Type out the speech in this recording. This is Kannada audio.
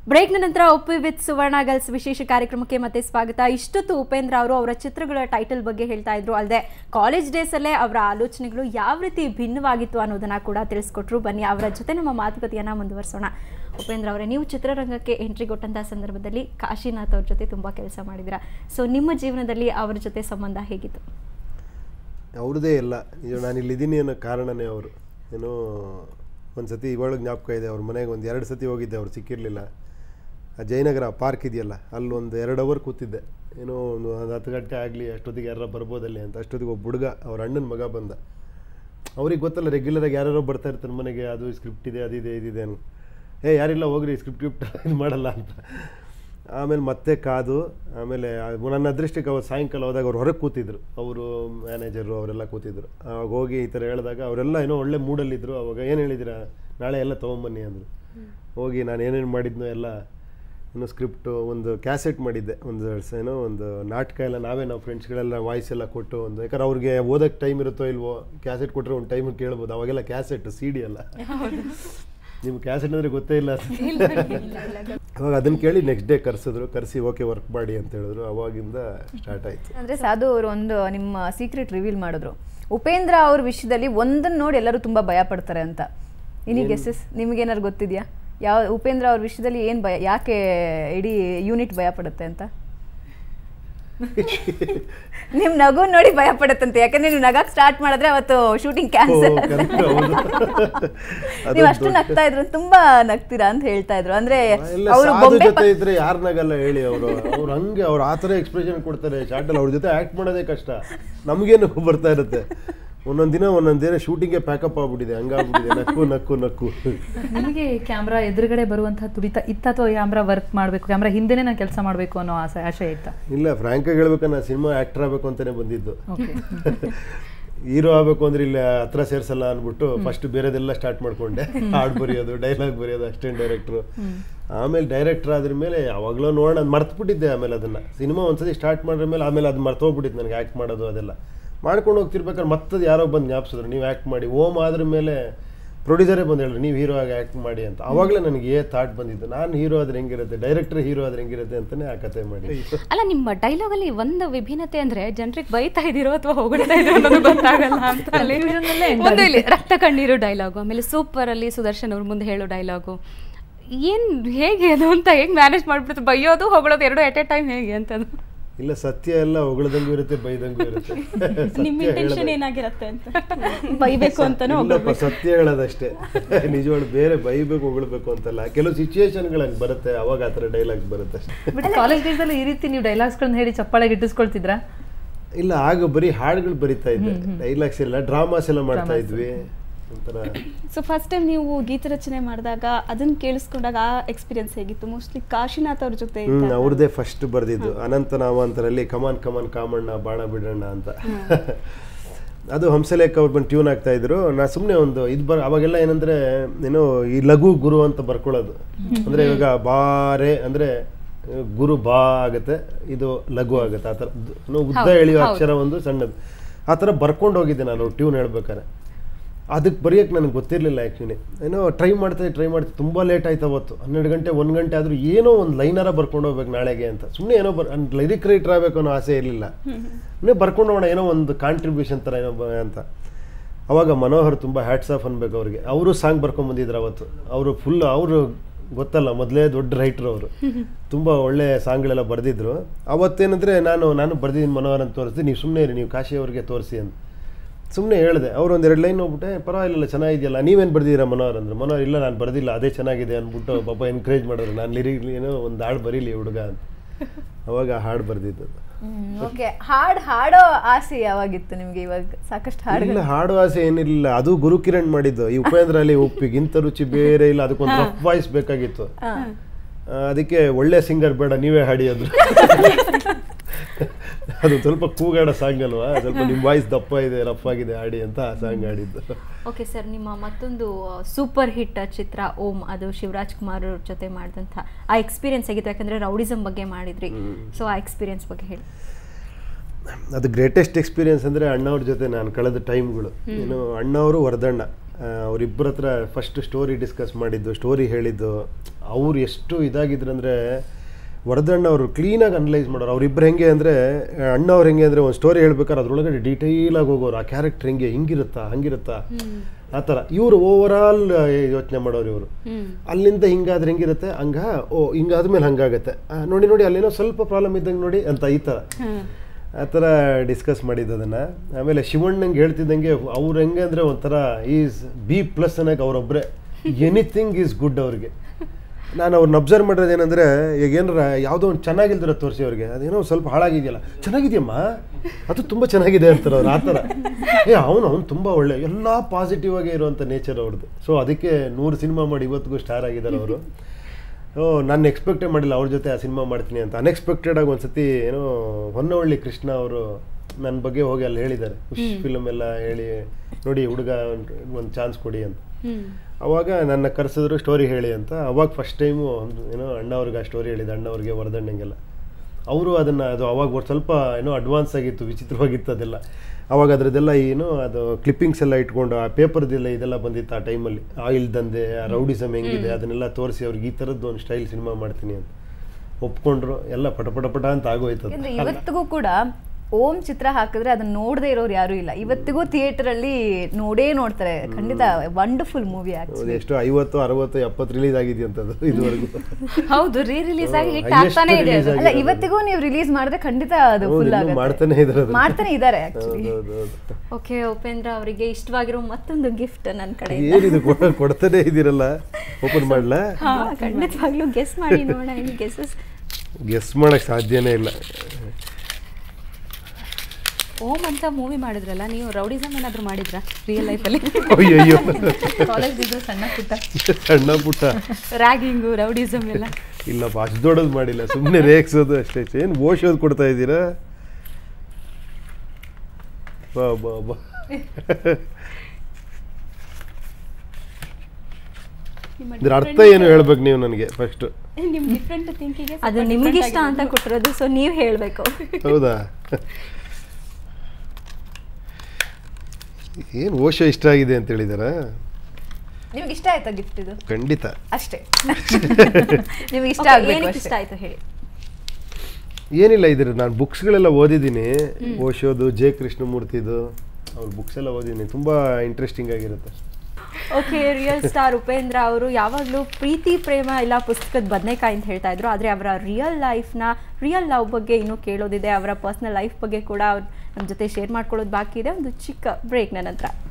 ಬ್ರೇಕ್ನ ನಂತರ ಒಪ್ಪಿ ವಿತ್ ಸುವರ್ಣ ಗರ್ಲ್ಸ್ ವಿಶೇಷ ಕಾರ್ಯಕ್ರಮಕ್ಕೆ ಮತ್ತೆ ಸ್ವಾಗತ ಇಷ್ಟೊತ್ತು ಉಪೇಂದ್ರ ಅವರು ಅವರ ಚಿತ್ರಗಳ ಟೈಟಲ್ ಬಗ್ಗೆ ಹೇಳ್ತಾ ಇದ್ರು ಅಲ್ಲದೆ ಕಾಲೇಜ್ ಡೇಸಲ್ಲೇ ಅವರ ಆಲೋಚನೆಗಳು ಯಾವ ರೀತಿ ಭಿನ್ನವಾಗಿತ್ತು ಅನ್ನೋದನ್ನ ಕೂಡ ತಿಳಿಸ್ಕೊಟ್ರು ಬನ್ನಿ ಅವರ ಜೊತೆ ನಮ್ಮ ಮಾತುಕತೆಯನ್ನ ಮುಂದುವರಿಸೋಣ ಉಪೇಂದ್ರ ಅವರೇ ನೀವು ಚಿತ್ರರಂಗಕ್ಕೆ ಎಂಟ್ರಿ ಕೊಟ್ಟಂತಹ ಸಂದರ್ಭದಲ್ಲಿ ಕಾಶಿನಾಥ್ ಅವ್ರ ಜೊತೆ ತುಂಬಾ ಕೆಲಸ ಮಾಡಿದಿರಾ ಸೊ ನಿಮ್ಮ ಜೀವನದಲ್ಲಿ ಅವರ ಜೊತೆ ಸಂಬಂಧ ಹೇಗಿತ್ತು ಅವ್ರದ್ದೇ ಇಲ್ಲ ಈಗ ನಾನು ಇಲ್ಲಿದ್ದೀನಿ ಅನ್ನೋ ಕಾರಣನೇ ಅವರು ಏನೋ ಒಂದು ಸತಿ ಇವಾಗ ಜ್ಞಾಪಕ ಇದೆ ಅವ್ರ ಮನೆಗೆ ಒಂದು ಎರಡು ಸತಿ ಹೋಗಿದ್ದೆ ಅವ್ರು ಸಿಕ್ಕಿರಲಿಲ್ಲ ಆ ಜಯನಗರ ಪಾರ್ಕ್ ಇದೆಯಲ್ಲ ಅಲ್ಲಿ ಒಂದು ಎರಡು ಅವರ್ ಕೂತಿದ್ದೆ ಏನೋ ಒಂದು ಒಂದು ಹತ್ತು ಗಂಟೆ ಆಗಲಿ ಅಷ್ಟೊತ್ತಿಗೆ ಯಾರು ಬರ್ಬೋದಲ್ಲಿ ಅಂತ ಅಷ್ಟೊತ್ತಿಗೆ ಒಬ್ಬ ಹುಡುಗ ಅವ್ರ ಅಣ್ಣನ ಮಗ ಬಂದ ಅವ್ರಿಗೆ ಗೊತ್ತಲ್ಲ ರೆಗ್ಯುಲರಾಗಿ ಯಾರ್ಯಾರೋ ಬರ್ತಾ ಇರ್ತಾರೆ ಮನೆಗೆ ಅದು ಸ್ಕ್ರಿಪ್ಟ್ ಇದೆ ಅದಿದೆ ಇದಿದೆ ಅನ್ನು ಏ ಯಾರಿಲ್ಲ ಹೋಗ್ರಿ ಸ್ಕ್ರಿಪ್ಟ್ ಗಿಫ್ಟ್ ಇದು ಮಾಡಲ್ಲ ಅಂತ ಆಮೇಲೆ ಮತ್ತೆ ಕಾದು ಆಮೇಲೆ ಆ- ನನ್ನ ಅದೃಷ್ಟಕ್ಕೆ ಅವತ್ತು ಸಾಯಂಕಾಲ ಹೋದಾಗ ಅವ್ರು ಹೊರಗೆ ಕೂತಿದ್ರು ಅವರು ಮ್ಯಾನೇಜರು ಅವರೆಲ್ಲ ಕೂತಿದ್ರು ಆವಾಗ ಹೋಗಿ ಈ ಥರ ಹೇಳಿದಾಗ ಅವರೆಲ್ಲ ಏನೋ ಒಳ್ಳೆ ಮೂಡಲ್ಲಿದ್ದರು ಅವಾಗ ಏನು ಹೇಳಿದ್ದೀರಾ ನಾಳೆ ಎಲ್ಲ ತೊಗೊಂಬನ್ನಿ ಅಂದರು ಹೋಗಿ ನಾನು ಏನೇನು ಮಾಡಿದ್ನೋ ಎಲ್ಲ ಇನ್ನು ಸ್ಕ್ರಿಪ್ಟು ಒಂದು ಕ್ಯಾಸೆಟ್ ಮಾಡಿದ್ದೆ ಒಂದು ಸ- ಏನೋ ಒಂದು ನಾಟಕ ಎಲ್ಲ ನಾವೇ ನಾವು ಫ್ರೆಂಡ್ಸ್ಗಳೆಲ್ಲ ವಾಯ್ಸ್ ಎಲ್ಲ ಕೊಟ್ಟು ಒಂದು ಯಾಕಂದ್ರೆ ಅವ್ರಿಗೆ ಓದೋಕ್ಕೆ ಟೈಮ್ ಇರುತ್ತೋ ಇಲ್ವೋ ಕ್ಯಾಸೆಟ್ ಕೊಟ್ಟರೆ ಒಂದು ಟೈಮಿಗೆ ಕೇಳ್ಬೋದು ಅವಾಗೆಲ್ಲ ಕ್ಯಾಸೆಟ್ ಸಿ ಡಿ ಅಲ್ಲ ನಿಮ್ಗೆ ಕ್ಯಾಸೆಟ್ ಅಂದರೆ ಗೊತ್ತೇ ಇಲ್ಲ ಅವಾಗ ಅದನ್ನು ಕೇಳಿ ನೆಕ್ಸ್ಟ್ ಡೇ ಕರೆಸಿದ್ರು ಕರೆಸಿ ಓಕೆ ವರ್ಕ್ ಮಾಡಿ ಅಂತ ಹೇಳಿದ್ರು ಅವಾಗಿಂದ ಸ್ಟಾರ್ಟ್ ಆಯಿತು ಅಂದ್ರೆ ಸಾಧು ಅವರು ಒಂದು ನಿಮ್ಮ ಸೀಕ್ರೆಟ್ ರಿವೀಲ್ ಮಾಡಿದ್ರು ಉಪೇಂದ್ರ ಅವ್ರ ವಿಷಯದಲ್ಲಿ ಒಂದನ್ನ ನೋಡಿ ಎಲ್ಲರೂ ತುಂಬಾ ಭಯ ಪಡ್ತಾರೆ ಅಂತ ಇನಿ ಗೆಸಸ್ ನಿಮ್ಗೇನಾದ್ರು ಗೊತ್ತಿದ್ಯಾ ಯಾವ ಉಪೇಂದ್ರ ಅವ್ರ ವಿಷಯದಲ್ಲಿ ಏನ್ ಭಯ ಯಾಕೆ ಇಡೀ ಯೂನಿಟ್ ಭಯ ಪಡುತ್ತೆ ಅಂತ ನಿಮ್ ನಗು ನೋಡಿ ಭಯ ಪಡುತ್ತಂತೆ ಯಾಕಂದ್ರೆ ನೀವು ನಗಕ್ ಸ್ಟಾರ್ಟ್ ಮಾಡಿದ್ರೆ ಅವತ್ತು ಶೂಟಿಂಗ್ ಕ್ಯಾನ್ಸಲ್ ಓ, correct, ಹೌದು. ನೀವು ಅದೊಂದು ಅಷ್ಟು ನಗ್ತಾ ಇದ್ರು ತುಂಬಾ ನಗ್ತೀರಾ ಅಂತ ಹೇಳ್ತಾ ಇದ್ರು ಅಂದ್ರೆ ಎಲ್ಲ ಅವರು ಸಾಧು ಬೊಂಬೆ ಜೊತೆ ಇದ್ರೆ ಯಾರನ್ನಾಗಲ್ಲ ಹೇಳಿ ಅವರು ಅವ್ರು ಹಂಗೆ ಅವ್ರು ಆ ಥರ ಎಕ್ಸ್ಪ್ರೆಷನ್ ಕೊಡ್ತಾರೆ ಶಾರ್ಟಲ್ಲಿ ಅವ್ರ ಜೊತೆ ಆ್ಯಕ್ಟ್ ಮಾಡೋದೇ ಕಷ್ಟ ನಮಗೇನು ಬರ್ತಾ ಇರುತ್ತೆ ಒಂದೊಂದು ದಿನ ಒಂದೊಂದು ದಿನ ಶೂಟಿಂಗ್ಗೆ ಪ್ಯಾಕಪ್ ಆಗ್ಬಿಟ್ಟಿದೆ ಹಂಗಾಗ್ಬಿಟ್ಟಿದೆ ನಕ್ಕು ನಕ್ಕು ನಕ್ಕು ನಿಮಗೆ ಕ್ಯಾಮ್ರಾ ಎದುರುಗಡೆ ಬರುವಂತಹ ತುಡಿತ ಇತ್ತ ಅಥವಾ ಕ್ಯಾಮ್ರಾ ವರ್ಕ್ ಮಾಡಬೇಕು ಕ್ಯಾಮ್ರಾ ಹಿಂದೆನೇ ನಾನು ಕೆಲಸ ಮಾಡಬೇಕು ಅನ್ನೋ ಆಸೆ ಆಶೆ ಇತ್ತ ಇಲ್ಲ ಫ್ರ್ಯಾಂಕಾಗಿ ಹೇಳ್ಬೇಕು ನಾನು ಸಿನಿಮಾ ಆ್ಯಕ್ಟರ್ ಆಗಬೇಕು ಅಂತಲೇ ಬಂದಿದ್ದು ಓಕೆ ಹೀರೋ ಆಗಬೇಕು ಅಂದ್ರೆ ಇಲ್ಲಿ ಹತ್ರ ಸೇರ್ಸಲ್ಲ ಅಂದ್ಬಿಟ್ಟು ಫಸ್ಟ್ ಬೇರೆದೆಲ್ಲ ಸ್ಟಾರ್ಟ್ ಮಾಡ್ಕೊಂಡೆ ಹಾಡು ಬರೆಯೋದು ಡೈಲಾಗ್ ಬರೆಯೋದು ಅಸಿಸ್ಟೆಂಟ್ ಡೈರೆಕ್ಟ್ರು ಆಮೇಲೆ ಡೈರೆಕ್ಟರ್ ಆದ್ರ ಮೇಲೆ ಯಾವಾಗಲೂ ನೋಡೋಣ ಮರ್ತ್ಬಿಟ್ಟಿದ್ದೆ ಆಮೇಲೆ ಅದನ್ನ ಸಿನಿಮಾ ಒಂದ್ಸತಿ ಸ್ಟಾರ್ಟ್ ಮಾಡಿದ ಮೇಲೆ ಆಮೇಲೆ ಅದು ಮರ್ತೋಗ್ಬಿಟ್ಟಿತ್ತು ನನಗೆ ಆ್ಯಕ್ಟ್ ಮಾಡೋದು ಅದೆಲ್ಲ ಮಾಡ್ಕೊಂಡು ಹೋಗ್ತಿರ್ಬೇಕಾದ್ರೆ ಮತ್ತದು ಯಾರೋ ಬಂದು ಜ್ಞಾಪಿಸಿದ್ರು ನೀವು ಆ್ಯಕ್ಟ್ ಮಾಡಿ ಓಮ್ ಆದ್ರ ಮೇಲೆ ಪ್ರೊಡ್ಯೂಸರೇ ಬಂದು ಹೇಳಿದ್ರು ನೀವು ಹೀರೋ ಆಗಿ ಆ್ಯಕ್ಟ್ ಮಾಡಿ ಅಂತ ಅವಾಗಲೇ ನನಗೆ ಏ ಥಾಟ್ ಬಂದಿದ್ದು ನಾನು ಹೀರೋ ಆದ್ರೆ ಹೆಂಗಿರುತ್ತೆ ಡೈರೆಕ್ಟರ್ ಹೀರೋ ಆದ್ರೆ ಹೆಂಗಿರುತ್ತೆ ಅಂತಲೇ ಆ ಕತೆ ಮಾಡಿ ಅಲ್ಲ ನಿಮ್ಮ ಡೈಲಾಗ್ ಅಲ್ಲಿ ಒಂದು ವಿಭಿನ್ನತೆ ಅಂದ್ರೆ ಜನರಿಗೆ ಬೈತಾ ಇದ್ದೀರೋ ಅಥವಾ ಹೊಗಳ್ತಾ ಇದ್ದೀರೋ ಅನ್ನೋದು ಗೊತ್ತಾಗಲ್ಲ ಅಂತ ಅಲ್ಲಿ ಒಂದು ಇಲ್ಲಿ ರಕ್ತ ಕಣ್ಣೀರು ಡೈಲಾಗು ಆಮೇಲೆ ಸೂಪರ್ ಅಲ್ಲಿ ಸುದರ್ಶನ್ ಅವ್ರ ಮುಂದೆ ಹೇಳೋ ಡೈಲಾಗು ಏನ್ ಹೇಗೆ ಅದು ಅಂತ ಹೇಗೆ ಮ್ಯಾನೇಜ್ ಮಾಡ್ಬಿಡ್ತು ಬೈಯೋದು ಹೊಗಳೋದು ಎರಡು ಎಟ್ ಎ ಟೈಮ್ ಹೇಗೆ ಅಂತದು ಇಲ್ಲ ಸತ್ಯ ಎಲ್ಲ ಹೊಗಳದಂಗೂ ಇರುತ್ತೆ ಬೈದಂಗೂ ಇರುತ್ತೆ ನಿಮ್ಮ ಸತ್ಯ ಇಂಟೆನ್ಷನ್ ಹೇಳೋದು- ಏನಾಗಿರುತ್ತೆ ಅಂತ ಬೈಬೇಕು ಅಂತಾನೂ ಇಲ್ಲಪ್ಪ ಸತ್ಯ ಹೇಳೋದಷ್ಟೇ ನಿಜವಾಗ್ಲು ಬೇರೆ ಬೈಬೇಕು ಹೊಗಳ್ಬೇಕು ಅಂತಲ್ಲ ಕೆಲವು ಸಿಚುವೇಶನ್ಗಳಲ್ಲಿ ಬರುತ್ತೆ ಅವಾಗ ಆ ಥರ ಡೈಲಾಗ್ ಬರುತ್ತೆ ಅಷ್ಟೇ ಬಟ್ ಕಾಲೇಜ್ ಡೇಸಲ್ಲಿ ಈ ರೀತಿ ನೀವು ಡೈಲಾಗ್ಸ್ಗಳನ್ನ ಹೇಳಿ ಚಪ್ಪಾಳೆಗೆ ಇಟ್ಟಿಸ್ಕೊಳ್ತಿದ್ರಾ ಇಲ್ಲ ಆಗ ಬರೀ ಹಾಡುಗಳು ಬರಿತಾ ಇದ್ದೆ ಡೈಲಾಗ್ಸ್ ಎಲ್ಲ ಡ್ರಾಮಾಸ್ ಎಲ್ಲ ಮಾಡ್ತಾ ಇದ್ವಿ ಒಂಥರ ಸೊ ಫಸ್ಟ್ ಟೈಮ್ ನೀವು ಗೀತ ರಚನೆ ಮಾಡಿದಾಗ ಅದನ್ನ ಕೇಳಿಸ್ಕೊಂಡಾಗ ಆ ಎಕ್ಸ್ಪೀರಿಯನ್ಸ್ ಹೇಗಿತ್ತು ಮೋಸ್ಟ್ಲಿ ಕಾಶಿನಾಥ್ ಅವ್ರ ಜೊತೆ ಹ್ಮ್ ಇದ್ದಾಗ. ಅವ್ರದ್ದೇ ಫಸ್ಟ್ ಬರ್ದಿದ್ದು ಅನಂತ ನಾಮಾಂತರಲ್ಲಿ ಕಮಾನ್ ಕಮಾನ್ ಕಾಮಣ್ಣ ಬಾಣ ಬಿಡಣ್ಣ ಅಂತ ಅದು ಹಂಸಲೇಖ ಅವ್ರು ಬಂದು ಟ್ಯೂನ್ ಆಗ್ತಾ ಇದ್ರು ನಾ ಸುಮ್ಮನೆ ಒಂದು ಇದು ಬರ್ ಅವಾಗೆಲ್ಲ ಏನಂದ್ರೆ ಏನೋ ಈ ಲಘು ಗುರು ಅಂತ ಬರ್ಕೊಳ್ಳೋದು ಅಂದ್ರೆ ಇವಾಗ ಬಾರೆ ಅಂದ್ರೆ ಗುರು ಬಾ ಆಗುತ್ತೆ ಇದು ಲಘು ಆಗುತ್ತೆ ಆ ಥರ ದ್- ಏನೋ ಉದ್ದ ಎಳೆಯೋ ಅಕ್ಷರ ಒಂದು ಸಣ್ಣದು ಆ ಥರ ಬರ್ಕೊಂಡು ಹೋಗಿದ್ದೆ ನಾನು ಟ್ಯೂನ್ ಹೇಳ್ಬೇಕಾರೆ ಅದಕ್ಕೆ ಬರೆಯೋಕ್ಕೆ ನನಗೆ ಗೊತ್ತಿರಲಿಲ್ಲ ಆ್ಯಕ್ಚುಲಿ ಏನೋ ಟ್ರೈ ಮಾಡ್ತಾ ಟ್ರೈ ಮಾಡ್ತಾ ತುಂಬ ಲೇಟ್ ಆಯ್ತು ಅವತ್ತು ಹನ್ನೆರಡು ಗಂಟೆ ಒಂದು ಗಂಟೆ ಆದರೂ ಏನೋ ಒಂದು ಲೈನಾರ ಬರ್ಕೊಂಡು ಹೋಗ್ಬೇಕು ನಾಳೆಗೆ ಅಂತ ಸುಮ್ಮನೆ ಏನೋ ಬರ್ ಲಿರಿಕ್ ರೈಟರ್ ಆಗಬೇಕು ಅನ್ನೋ ಆಸೆ ಇರಲಿಲ್ಲ ಸುಮ್ಮನೆ ಬರ್ಕೊಂಡು ಹೋಗೋಣ ಏನೋ ಒಂದು ಕಾಂಟ್ರಿಬ್ಯೂಷನ್ ಥರ ಏನೋ ಬ- ಅಂತ ಅವಾಗ ಮನೋಹರ್ ತುಂಬ ಹ್ಯಾಟ್ಸ್ ಆಫ್ ಅನ್ಬೇಕು ಅವ್ರಿಗೆ ಅವರು ಸಾಂಗ್ ಬರ್ಕೊಂಬಂದಿದ್ರು ಅವತ್ತು ಅವರು ಫುಲ್ ಅವರು ಗೊತ್ತಲ್ಲ ಮೊದಲೇ ದೊಡ್ಡ ರೈಟ್ರು ಅವರು ತುಂಬ ಒಳ್ಳೆ ಸಾಂಗ್ಗಳೆಲ್ಲ ಬರೆದಿದ್ರು ಅವತ್ತೇನಂದರೆ ನಾನು ನಾನು ಬರ್ದಿದ್ದೀನಿ ಮನೋಹರ್ ಅಂತ ತೋರಿಸ್ತೀನಿ ನೀವು ಸುಮ್ಮನೆ ಇರಿ ನೀವು ಕಾಶಿ ಅವ್ರಿಗೆ ತೋರಿಸಿ ಅಂತ ಸುಮ್ಮನೆ ಹೇಳಿದೆ ಅವ್ರು ಒಂದು ಎರಡು ಲೈನ್ ಹೋಗ್ಬಿಟ್ಟೆ ಪರವಾಗಿಲ್ಲ ಚೆನ್ನಾಗಿದೆಯಲ್ಲ ನೀವೇನು ಬರ್ದಿದ್ದೀರಾ ಮನೋಹರ್ ಅಂದ್ರೆ ಮನೋಹರ್ ಇಲ್ಲ ನಾನು ಬರ್ದಿಲ್ಲ ಅದೇ ಚೆನ್ನಾಗಿದೆ ಅಂದ್ಬಿಟ್ಟು ಪಾಪ ಎನ್ಕರೇಜ್ ಮಾಡಿದ್ರು ನಾನು ಲಿರಿಕ್ ಏನೋ ಒಂದು ಹಾಡು ಬರೀಲಿ ಹುಡುಗ ಅಂತ ಅವಾಗ ಆ ಹಾಡು ಬರ್ದಿದ್ದು ಓಕೆ ಹಾಡ್ ಹಾಡೋ ಆಸೆ ಯಾವಾಗಿತ್ತು ನಿಮ್ಗೆ ಇವಾಗ ಸಾಕಷ್ಟು ಹಾಡು ಇಲ್ಲ ಹಾಡು ಆಸೆ ಏನಿರಲಿಲ್ಲ ಅದು ಗುರುಕಿರಣ್ ಮಾಡಿದ್ದು ಈ ಉಪೇಂದ್ರ ಅಲ್ಲಿ ಉಪ್ಪಿಗಿಂತ ರುಚಿ ಬೇರೆ ಇಲ್ಲ ಅದಕ್ಕೊಂದು ರಫ್ ವಾಯ್ಸ್ ಬೇಕಾಗಿತ್ತು ಆ, ಅದಕ್ಕೆ ಒಳ್ಳೆ ಸಿಂಗರ್ ಬೇಡ ನೀವೇ ಹಾಡಿ ಅಂದ್ರು ಅದು ಸ್ವಲ್ಪ ಕೂಗಾಡೋ ಸಾಂಗ್ ಅಲ್ವಾ ಸ್ವಲ್ಪ ನಿಮ್ಮ ವಾಯ್ಸ್ ದಪ್ಪ ಇದೆ ರಫ್ ಆಗಿದೆ ಹಾಡಿ ಅಂತ ಆ ಸಾಂಗ್ ಹಾಡಿದ್ದು ಓಕೆ ಸರ್ ನಿಮ್ಮ ಮತ್ತೊಂದು ಸೂಪರ್ ಹಿಟ್ ಚಿತ್ರ ಓಂ ಅದು ಶಿವರಾಜ್ ಕುಮಾರ್ ಅವ್ರ ಜೊತೆ ಮಾಡಿದಂಥ ಆ ಎಕ್ಸ್ಪೀರಿಯನ್ಸ್ ಆಗಿತ್ತು ಯಾಕಂದ್ರೆ ರೌಡಿಸಮ್ ಬಗ್ಗೆ ಮಾಡಿದ್ರಿ ಸೊ ಆ ಎಕ್ಸ್ಪೀರಿಯನ್ಸ್ ಬಗ್ಗೆ ಹೇಳಿ ಅದು ಗ್ರೇಟೆಸ್ಟ್ ಎಕ್ಸ್ಪೀರಿಯನ್ಸ್ ಅಂದರೆ ಅಣ್ಣವ್ರ ಜೊತೆ ನಾನು ಕಳೆದ ಟೈಮ್ಗಳು ಏನು ಅಣ್ಣವರು ವರದಣ್ಣ ಅವರಿಬ್ಬರ ಹತ್ರ ಫಸ್ಟ್ ಸ್ಟೋರಿ ಡಿಸ್ಕಸ್ ಮಾಡಿದ್ದು ಸ್ಟೋರಿ ಹೇಳಿದ್ದು ಅವ್ರು ಎಷ್ಟು ಇದಾಗಿದ್ರಂದ್ರೆ ವರದಣ್ಣ ಅವರು ಕ್ಲೀನಾಗಿ ಅನಲೈಸ್ ಮಾಡೋರು ಅವರಿಬ್ಬರು ಹೆಂಗೆ ಅಂದರೆ ಅಣ್ಣ ಅವ್ರು ಹೆಂಗೆ ಅಂದರೆ ಒಂದು ಸ್ಟೋರಿ ಹೇಳ್ಬೇಕಾದ್ರೆ ಅದ್ರೊಳಗಡೆ ಡೀಟೇಲಾಗಿ ಹೋಗೋರು ಆ ಕ್ಯಾರೆಕ್ಟರ್ ಹೆಂಗೆ ಹಿಂಗಿರುತ್ತಾ ಹಂಗಿರುತ್ತಾ ಆ ಥರ ಇವರು ಓವರ್ ಆಲ್ ಯೋಚನೆ ಮಾಡೋರು ಇವರು ಅಲ್ಲಿಂದ ಹಿಂಗಾದ್ರೆ ಹೆಂಗಿರುತ್ತೆ ಹಂಗ ಓ ಹಿಂಗಾದ್ಮೇಲೆ ಹಂಗಾಗತ್ತೆ ಆ, ನೋಡಿ ನೋಡಿ ಅಲ್ಲೇನೋ ಸ್ವಲ್ಪ ಪ್ರಾಬ್ಲಮ್ ಇದ್ದಂಗೆ ನೋಡಿ ಅಂತ ಈ ಥರ ಆ ಥರ ಡಿಸ್ಕಸ್ ಮಾಡಿದ್ದು ಅದನ್ನು ಆಮೇಲೆ ಶಿವಣ್ಣಂಗೆ ಹೇಳ್ತಿದ್ದಂಗೆ ಅವ್ರು ಹೆಂಗೆ ಅಂದರೆ ಒಂಥರ ಈಸ್ ಬಿ ಪ್ಲಸ್ ಅನ್ನೋಕೆ ಅವರೊಬ್ಬರೇ ಎನಿಥಿಂಗ್ ಈಸ್ ಗುಡ್ ಅವ್ರಿಗೆ ನಾನು ಅವ್ರನ್ನ ಅಬ್ಸರ್ವ್ ಮಾಡಿರೋದು ಏನಂದರೆ ಈಗ ಏನಾರ ಯಾವುದೋ ಒಂದು ಚೆನ್ನಾಗಿಲ್ದಿರೋ ತೋರಿಸಿ ಅವ್ರಿಗೆ ಅದೇನೋ ಸ್ವಲ್ಪ ಹಾಳಾಗಿದೆಯಲ್ಲ ಚೆನ್ನಾಗಿದೆಯಮ್ಮ ಅದು ತುಂಬ ಚೆನ್ನಾಗಿದೆ ಅಂತಾರೆ ಅವ್ರು ಆ ಥರ ಏ ಅವನು ಅವ್ನು ತುಂಬ ಒಳ್ಳೆ ಎಲ್ಲ ಪಾಸಿಟಿವ್ ಆಗೇ ಇರುವಂಥ ನೇಚರ್ ಅವ್ರದ್ದು ಸೊ ಅದಕ್ಕೆ ನೂರು ಸಿನಿಮಾ ಮಾಡಿ ಇವತ್ತಿಗೂ ಸ್ಟಾರ್ ಆಗಿದ್ದಾರೆ ಅವರು ಓ ನಾನು ಎಕ್ಸ್ಪೆಕ್ಟೇ ಮಾಡಿಲ್ಲ ಅವ್ರ ಜೊತೆ ಆ ಸಿನಿಮಾ ಮಾಡ್ತೀನಿ ಅಂತ ಅನ್ಎಕ್ಸ್ಪೆಕ್ಟೆಡ್ ಆಗಿ ಒಂದ್ಸತಿ ಏನೋ ಹೊನ್ನವಳ್ಳಿ ಕೃಷ್ಣ ಅವರು ನನ್ನ ಬಗ್ಗೆ ಹೋಗಿ ಅಲ್ಲಿ ಹೇಳಿದ್ದಾರೆ ಖುಷ್ ಫಿಲಮ್ ಎಲ್ಲ ಹೇಳಿ ನೋಡಿ ಹುಡುಗ ಒಂದು ಚಾನ್ಸ್ ಕೊಡಿ ಅಂತ ಅವಾಗ ನನ್ನ ಕರೆಸಿದ್ರು ಸ್ಟೋರಿ ಹೇಳಿ ಅಂತ ಅವಾಗ ಫಸ್ಟ್ ಟೈಮು ಏನೋ ಅಣ್ಣವ್ರಿಗೆ ಆ ಸ್ಟೋರಿ ಹೇಳಿದೆ ಅಣ್ಣವ್ರಿಗೆ ವರದಣ್ಣಂಗೆಲ್ಲ ಅವರು ಅದನ್ನು ಅದು ಅವಾಗ ಒಂದು ಸ್ವಲ್ಪ ಏನೋ ಅಡ್ವಾನ್ಸ್ ಆಗಿತ್ತು ವಿಚಿತ್ರವಾಗಿತ್ತು ಅದೆಲ್ಲ ಅವಾಗ ಅದರದ್ದೆಲ್ಲ ಏನು ಅದು ಕ್ಲಿಪ್ಪಿಂಗ್ಸ್ ಎಲ್ಲ ಇಟ್ಕೊಂಡು ಆ ಪೇಪರ್ದೆಲ್ಲ ಇದೆಲ್ಲ ಬಂದಿತ್ತು ಆ ಟೈಮಲ್ಲಿ ಆಯಿಲ್ ದಂಧೆ ಆ ರೌಡಿಸಮ್ ಹೆಂಗಿದೆ ಅದನ್ನೆಲ್ಲ ತೋರಿಸಿ ಅವ್ರಿಗೆ ಈ ಥರದ್ದು ಒಂದು ಸ್ಟೈಲ್ ಸಿನಿಮಾ ಮಾಡ್ತೀನಿ ಅಂತ ಒಪ್ಕೊಂಡ್ರು ಎಲ್ಲ ಪಟ ಪಟ ಪಟ ಅಂತ ಆಗೋಯ್ತು ಅದು. ಯಾಕಂದ್ರೆ ಇವತ್ತಿಗೂ ಕೂಡ ಓಂ ಚಿತ್ರ ಹಾಕಿದ್ರೆ ಅದನ್ನ ನೋಡದೆ ಇರೋರು ಯಾರು ಇಲ್ಲ ಇವತ್ತಿಗೂ ಥಿಯೇಟರ್ ಅಲ್ಲಿ ನೋಡೇ ನೋಡ್ತಾರೆ ಖಂಡಿತ ವಂಡರ್ಫುಲ್ ಮೂವಿ ಹೌದು, ಎಷ್ಟು ಐವತ್ತು ಅರವತ್ತು ಎಪ್ಪತ್ತು ರಿಲೀಸ್ ಆಗಿದೆಯಂತದ್ದು ಇದುವರೆಗೂ ಹೌದು ರೀ ರಿಲೀಸ್ ಆಗಿ ಹಿಟ್ Highest ಆಗ್ತಾನೆ ಇದೆ release ಅದು. ಅಲ್ಲ ಆಗಿರೋದು. ಇವತ್ತಿಗೂ ನೀವು ರಿಲೀಸ್ ಮಾಡಿದ್ರೆ ಖಂಡಿತ ಅದು ಹೌದು, ಫುಲ್ ಇನ್ನೂ ಆಗುತ್ತೆ ಮಾಡ್ತಾನೆ ಇದ್ದಾರೆ ಅದನ್ನ. ಮಾಡ್ತಾನೆ ಇದ್ದಾರೆ ಆಕ್ಚುಲಿ ಹೌದು, ಹೌದು, ಹೌದು. ಓಕೆ ಉಪೇಂದ್ರ ಅವರಿಗೆ ಇಷ್ಟವಾಗಿರೋ ಮತ್ತೊಂದು ಗಿಫ್ಟ್ ನನ್ನ ಕಡೆ ಏನಿದು ಕೊಡ- ಕೊಡ್ತಾನೆ ಇದ್ದೀರಲ್ಲ ಓಪನ್ ಮಾಡ್ಲಾ ಹಾ ಖಂಡಿತವಾಗ್ಲೂ ಗೆಸ್ ಮಾಡಿ ನೋಡೋಣ ಏನು ಗೆಸಸ್ ಗೆಸ್ ಮಾಡಕ್ ಸಾಧ್ಯನೇ ಇಲ್ಲ ಓಂ ಅಂತ ಮೂವಿ ಮಾಡಿದ್ರಲ್ಲ ನೀವು ರೌಡಿಸಮ್ ಏನಾದ್ರು ಮಾಡಿದ್ರಾ ರಿಯಲ್ ಲೈಫಲ್ಲಿ ಅಯ್ಯಯ್ಯೋ ಕಾಲೇಜ್ ಇದ್ದು ಸಣ್ಣ ಪುಟ್ಟ ಸಣ್ಣ ಪುಟ್ಟ ರ್ಯಾಗಿಂಗು ರೌಡಿಸಮ್ ಎಲ್ಲ ಇಲ್ಲಪ್ಪ ಅಷ್ಟು ದೊಡ್ಡದು ಮಾಡಿಲ್ಲ ಸುಮ್ಮನೆ ರೇಗ್ಸೋದು ಅಷ್ಟೇ ಏನು ಓಶೋದು ಕೊಡ್ತಾ ಇದ್ದೀರಾ ಬಾ ಬಾ ಬಾ ನಿಮ್ಮ ಇದ್ರ ಅರ್ಥ ಏನು ಹೇಳ್ಬೇಕು ನೀವು ನನಗೆ ಫಸ್ಟ್ ನಿಮ್ಮ ಡಿಫ್ರೆಂಟ್ ಥಿಂಕಿಗೆ ಅದು ನಿಮಗೆ ಇಷ್ಟ ಅಂತ ಕೊಟ್ಟಿರೋದು ಸೊ ನೀವು ಹೇಳಬೇಕು ಹೌದಾ ಏನು ಓಶೋ ಇಷ್ಟ ಆಗಿದೆ ಅಂತ ಹೇಳಿದಾರ ನಿಮ್ಗೆ ಇಷ್ಟ ಆಯ್ತಾ ಗಿಫ್ಟ್ ಇದು ಖಂಡಿತ ಅಷ್ಟೇ ನಿಮ್ಗೆ ಇಷ್ಟ Okay, ಆಗ್ಬೇಕು ಏನಕ್ಕೆ ಇಷ್ಟ ಅಷ್ಟೇ. ಆಯ್ತು ಹೇಳಿ ಏನಿಲ್ಲ ಇದ್ರ ನಾನು ಬುಕ್ಸ್ಗಳೆಲ್ಲ ಓದಿದ್ದೀನಿ ಓಶೋದು ಜೆ ಕೃಷ್ಣಮೂರ್ತಿದು ಅವ್ರ ಬುಕ್ಸ್ ಎಲ್ಲ ಓದಿದ್ದೀನಿ ತುಂಬ ಇಂಟ್ರೆಸ್ಟಿಂಗ್ ಆಗಿರುತ್ತೆ ಓಕೆ ರಿಯಲ್ ಸ್ಟಾರ್ ಉಪೇಂದ್ರ ಅವರು ಯಾವಾಗಲೂ ಪ್ರೀತಿ ಪ್ರೇಮ ಇಲ್ಲ ಪುಸ್ತಕದ ಬದನೆಕಾಯಿ ಅಂತ ಹೇಳ್ತಾ ಇದ್ರು ಆದರೆ ಅವರ ರಿಯಲ್ ಲೈಫ್ನ ರಿಯಲ್ ಲವ್ ಬಗ್ಗೆ ಇನ್ನೂ ಕೇಳೋದಿದೆ ಅವರ ಪರ್ಸ್ನಲ್ ಲೈಫ್ ಬಗ್ಗೆ ಕೂಡ ಅವ್ರು ನಮ್ಮ ಜೊತೆ ಶೇರ್ ಮಾಡ್ಕೊಳ್ಳೋದು ಬಾಕಿ ಇದೆ ಒಂದು ಚಿಕ್ಕ ಬ್ರೇಕ್ನ ನಂತರ